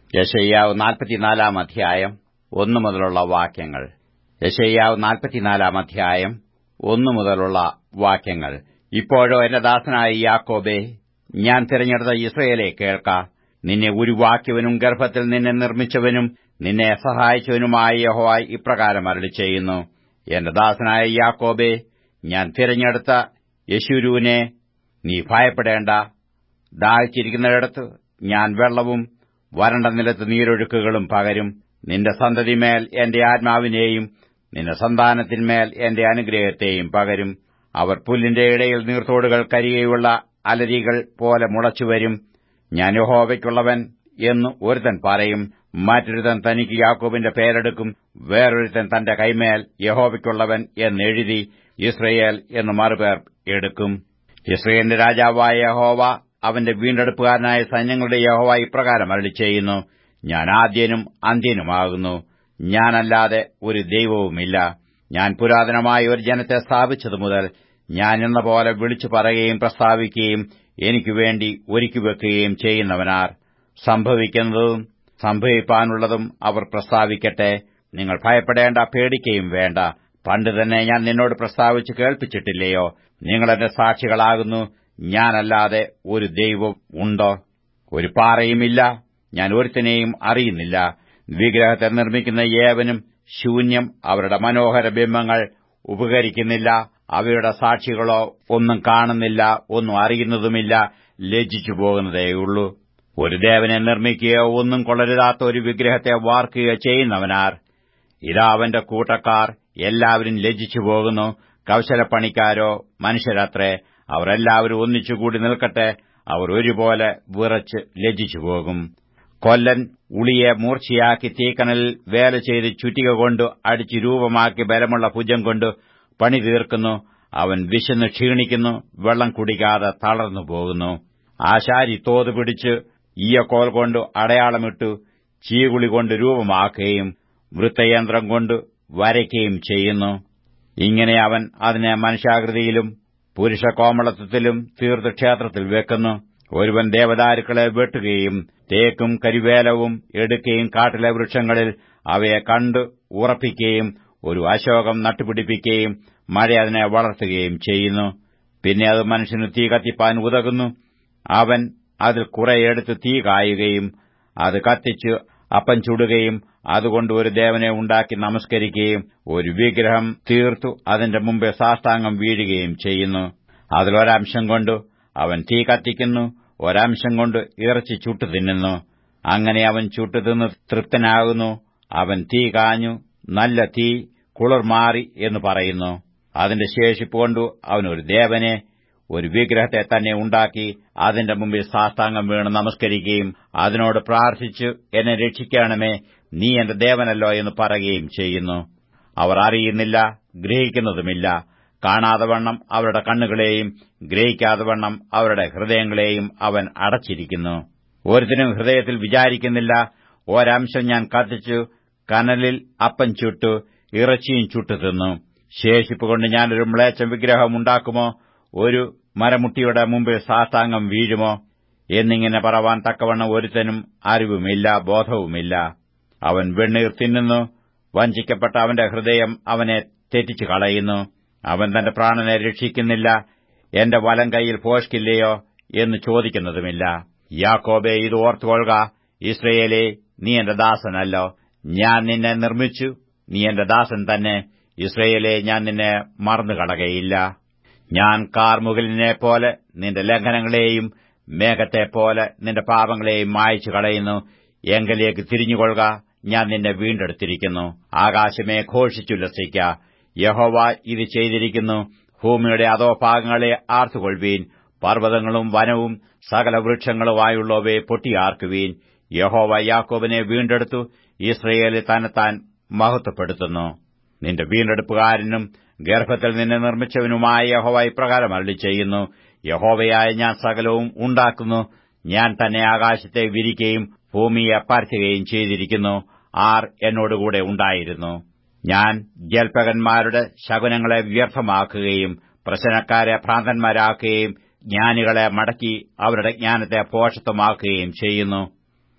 യശയ്യാവ് നാൽപ്പത്തിനാലാം അധ്യായം ഒന്നു മുതലുള്ള വാക്യങ്ങൾ യശയ്യാവ് നാൽപ്പത്തിനാലാം അധ്യായം ഒന്നു മുതലുള്ള വാക്യങ്ങൾ ഇപ്പോഴോ എന്റെ ദാസനായ യാക്കോബേ ഞാൻ തിരഞ്ഞെടുത്ത ഇസ്രയേലെ കേൾക്ക നിന്നെ ഉരുവാക്കിയവനും ഗർഭത്തിൽ നിന്നെ നിർമ്മിച്ചവനും നിന്നെ സഹായിച്ചവനുമായ യഹോവ ഇപ്രകാരം അരളി ചെയ്യുന്നു എന്റെ ദാസനായ യാക്കോബേ ഞാൻ തിരഞ്ഞെടുത്ത യശുരൂനെ നീ ഭയപ്പെടേണ്ട ദാഹിച്ചിരിക്കുന്നിടത്ത് ഞാൻ വെള്ളവും വരണ്ട നിലത്ത് നീരൊഴുക്കുകളും പകരും നിന്റെ സന്തതിമേൽ എന്റെ ആത്മാവിനെയും നിന്റെ സന്താനത്തിന്മേൽ എന്റെ അനുഗ്രഹത്തെയും പകരും അവർ പുല്ലിന്റെ ഇടയിൽ നീർത്തോടുകൾ കരികയുള്ള അലരികൾ പോലെ മുളച്ചുവരും ഞാൻ യഹോവയ്ക്കുള്ളവൻ എന്ന് ഒരുത്തൻ പറയും മറ്റൊരുത്തൻ തനിക്ക് യാക്കോബിന്റെ പേരെടുക്കും വേറൊരുത്തൻ തന്റെ കൈമേൽ യഹോവയ്ക്കുള്ളവൻ എന്നെഴുതി ഇസ്രയേൽ എന്ന് മറുപേർ എടുക്കും ഇസ്രയേലിന്റെ രാജാവായ യഹോവ അവന്റെ വീണ്ടെടുപ്പുകാരനായ സൈന്യങ്ങളുടെ യഹോവ ഇപ്രകാരം അരളി ചെയ്യുന്നു ഞാൻ ആദ്യനും അന്ത്യനുമാകുന്നു ഞാനല്ലാതെ ഒരു ദൈവവുമില്ല ഞാൻ പുരാതനമായ ഒരു ജനത്തെ സ്ഥാപിച്ചതു മുതൽ ഞാൻ എന്ന പോലെ വിളിച്ചു പറയുകയും പ്രസ്താവിക്കുകയും എനിക്കു വേണ്ടി ഒരുക്കിവെക്കുകയും ചെയ്യുന്നവനാർ സംഭവിക്കുന്നതും സംഭവിപ്പാനുള്ളതും അവർ പ്രസ്താവിക്കട്ടെ നിങ്ങൾ ഭയപ്പെടേണ്ട പേടിക്കുകയും വേണ്ട പണ്ട് തന്നെ ഞാൻ നിന്നോട് പ്രസ്താവിച്ച് കേൾപ്പിച്ചിട്ടില്ലയോ നിങ്ങളെന്റെ സാക്ഷികളാകുന്നു ഞാനല്ലാതെ ഒരു ദൈവം ഉണ്ടോ ഒരു പാറയുമില്ല ഞാൻ ഒരുത്തിനെയും അറിയുന്നില്ല വിഗ്രഹത്തെ നിർമ്മിക്കുന്ന ഏവനും ശൂന്യം അവരുടെ മനോഹര ബിംബങ്ങൾ ഉപകരിക്കുന്നില്ല അവയുടെ സാക്ഷികളോ ഒന്നും കാണുന്നില്ല ഒന്നും അറിയുന്നതുമില്ല ലജ്ജിച്ചു പോകുന്നതേയുള്ളൂ ഒരു ദേവനെ നിർമ്മിക്കുകയോ ഒന്നും കൊള്ളരുതാത്ത ഒരു വിഗ്രഹത്തെ വാർക്കുകയോ ചെയ്യുന്നവനാർ ഇതാ അവന്റെ കൂട്ടക്കാർ എല്ലാവരും ലജ്ജിച്ചു പോകുന്നു കൗശലപ്പണിക്കാരോ മനുഷ്യരത്രേ അവർ എല്ലാവരും ഒന്നിച്ചുകൂടി നിൽക്കട്ടെ അവർ ഒരുപോലെ വിറച്ച് ലജ്ജിച്ചു പോകും കൊല്ലൻ ഉളിയെ മൂർച്ചയാക്കി തീക്കനലിൽ വേല ചെയ്ത് ചുറ്റിക കൊണ്ട് അടിച്ച് രൂപമാക്കി ബലമുള്ള ഭുജം കൊണ്ട് പണി തീർക്കുന്നു അവൻ വിശന്ന് ക്ഷീണിക്കുന്നു വെള്ളം കുടിക്കാതെ തളർന്നു പോകുന്നു ആശാരി തോത് പിടിച്ച് ഈയക്കോൽ കൊണ്ട് അടയാളമിട്ടു ചീകുളി കൊണ്ട് രൂപമാക്കുകയും വൃത്തയന്ത്രം കൊണ്ട് വരയ്ക്കുകയും ചെയ്യുന്നു ഇങ്ങനെ അവൻ അതിനെ മനുഷ്യാകൃതിയിലും പുരുഷ കോമളത്വത്തിലും തീർത്ത് ക്ഷേത്രത്തിൽ വെക്കുന്നു ഒരുവൻ ദേവദാരുക്കളെ വെട്ടുകയും തേക്കും കരിവേലവും എടുക്കുകയും കാട്ടിലെ വൃക്ഷങ്ങളിൽ അവയെ കണ്ട് ഉറപ്പിക്കുകയും ഒരു അശോകം നട്ടുപിടിപ്പിക്കുകയും മഴ അതിനെ വളർത്തുകയും ചെയ്യുന്നു പിന്നെ അത് മനുഷ്യന് തീ കത്തിപ്പാൻ ഉതകുന്നു അവൻ അതിൽ കുറെ എടുത്ത് തീ കായുകയും അത് കത്തിച്ച് അപ്പം ചുടുകയും അതുകൊണ്ട് ഒരു ദേവനെ ഉണ്ടാക്കി നമസ്കരിക്കുകയും ഒരു വിഗ്രഹം തീർത്തു അതിന്റെ മുമ്പേ സാഷ്ടാംഗം വീഴുകയും ചെയ്യുന്നു അതിലൊരംശം കൊണ്ട് അവൻ തീ കത്തിക്കുന്നു ഒരംശം കൊണ്ട് ഇറച്ചി ചുട്ടു തിന്നുന്നു അങ്ങനെ അവൻ ചുട്ടു തിന്ന് തൃപ്തനാകുന്നു അവൻ തീ കാഞ്ഞു നല്ല തീ കുളിർ മാറി എന്ന് പറയുന്നു അതിന്റെ ശേഷിപ്പ് കൊണ്ടു അവനൊരു ദേവനെ ഒരു വിഗ്രഹത്തെ തന്നെ ഉണ്ടാക്കി അതിന്റെ മുമ്പിൽ സാഷ്ടാംഗം വീണ് നമസ്കരിക്കുകയും അതിനോട് പ്രാർത്ഥിച്ച് എന്നെ രക്ഷിക്കണമേ നീ എന്റെ ദേവനല്ലോ എന്ന് പറയുകയും ചെയ്യുന്നു അവർ അറിയുന്നില്ല ഗ്രഹിക്കുന്നതുമില്ല കാണാതെ വണ്ണം അവരുടെ കണ്ണുകളെയും ഗ്രഹിക്കാതെ വണ്ണം അവരുടെ ഹൃദയങ്ങളെയും അവൻ അടച്ചിരിക്കുന്നു ഒരുത്തിനും ഹൃദയത്തിൽ വിചാരിക്കുന്നില്ല ഒരംശം ഞാൻ കത്തിച്ചു കനലിൽ അപ്പം ചുട്ടു ഇറച്ചിയും ചുട്ടു തിന്നു ശേഷിപ്പ് കൊണ്ട് ഞാനൊരു മ്ലേച്ഛം വിഗ്രഹം ഉണ്ടാക്കുമോ ഒരു മരമുട്ടിയുടെ മുമ്പിൽ സാഷ്ടാംഗം വീഴുമോ എന്നിങ്ങനെ പറവാൻ തക്കവണ്ണം ഒരുത്തനും അറിവുമില്ല ബോധവുമില്ല അവൻ വെണ്ണീർ തിന്നുന്നു വഞ്ചിക്കപ്പെട്ട അവന്റെ ഹൃദയം അവനെ തെറ്റിച്ചു കളയുന്നു അവൻ തന്റെ പ്രാണനെ രക്ഷിക്കുന്നില്ല എന്റെ വലം കൈയിൽ പോഷ്കില്ലയോ എന്ന് ചോദിക്കുന്നതുമില്ല യാക്കോബെ ഇത് ഓർത്തുകൊള്ളുക ഇസ്രയേലെ നീ എന്റെ ദാസനല്ലോ ഞാൻ നിന്നെ നിർമ്മിച്ചു നീ എന്റെ ദാസൻ തന്നെ ഇസ്രയേലെ ഞാൻ നിന്നെ മറന്നുകളകയില്ല ഞാൻ കാർമുകലിനെ പോലെ നിന്റെ ലംഘനങ്ങളെയും മേഘത്തെപ്പോലെ നിന്റെ പാപങ്ങളെയും മായച്ചു കളയുന്നു എങ്കിലേക്ക് തിരിഞ്ഞുകൊള്ളുക ഞാൻ നിന്നെ വീണ്ടെടുത്തിരിക്കുന്നു ആകാശമേ ഘോഷിച്ചുല്ലസിക്ക യഹോവ ഇത് ചെയ്തിരിക്കുന്നു ഭൂമിയുടെ അധോഭാഗങ്ങളെ ആർത്തുകൊള്ളുവീൻ പർവ്വതങ്ങളും വനവും സകല വൃക്ഷങ്ങളുമായുള്ളവയെ പൊട്ടിയാർക്കുവീൻ യഹോവ യാക്കോബിനെ വീണ്ടെടുത്തു ഇസ്രയേലിൽ തന്നെത്താൻ മഹത്വപ്പെടുത്തുന്നു നിന്റെ വീണ്ടെടുപ്പുകാരനും ഗർഭത്തിൽ നിന്നെ നിർമ്മിച്ചവനുമായ യഹോവ ഇപ്രകാരം അരളി ചെയ്യുന്നു യഹോവയായ ഞാൻ സകലവും ഉണ്ടാക്കുന്നു ഞാൻ തന്നെ ആകാശത്തെ വിരിക്കുകയും ഭൂമിയെ പരത്തുകയും ചെയ്തിരിക്കുന്നു ആർ എന്നോടുകൂടെ ഉണ്ടായിരുന്നു ഞാൻ ജൽപ്പകന്മാരുടെ ശകുനങ്ങളെ വ്യർത്ഥമാക്കുകയും പ്രശ്നക്കാരെ ഭ്രാന്തന്മാരാക്കുകയും ജ്ഞാനികളെ മടക്കി അവരുടെ ജ്ഞാനത്തെ പോഷത്വമാക്കുകയും ചെയ്യുന്നു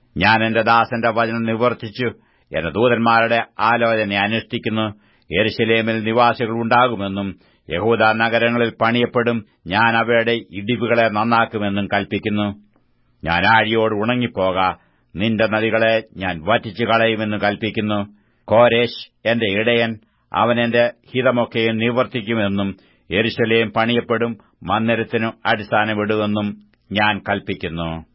ഞാൻ എന്റെ ദാസന്റെ വചനം നിവർത്തിച്ചു എന്റെ ദൂതന്മാരുടെ ആലോചന അനുഷ്ഠിക്കുന്നു യെരുശലേമിൽ നിവാസികൾ ഉണ്ടാകുമെന്നും യഹൂദ നഗരങ്ങളിൽ പണിയപ്പെടും ഞാൻ അവയുടെ ഇടിവുകളെ നന്നാക്കുമെന്നും കൽപ്പിക്കുന്നു ഞാൻ ആഴിയോട് ഉണങ്ങിപ്പോക നിന്റെ നദികളെ ഞാൻ വറ്റിച്ചു കളയുമെന്ന് കൽപ്പിക്കുന്നു കോരേശ് എന്റെ ഇടയൻ അവൻ എന്റെ ഹിതമൊക്കെയും നിവർത്തിക്കുമെന്നും യെരുശലേം പണിയപ്പെടും മന്ദിരത്തിനു അടിസ്ഥാനമിടുമെന്നും ഞാൻ കൽപ്പിക്കുന്നു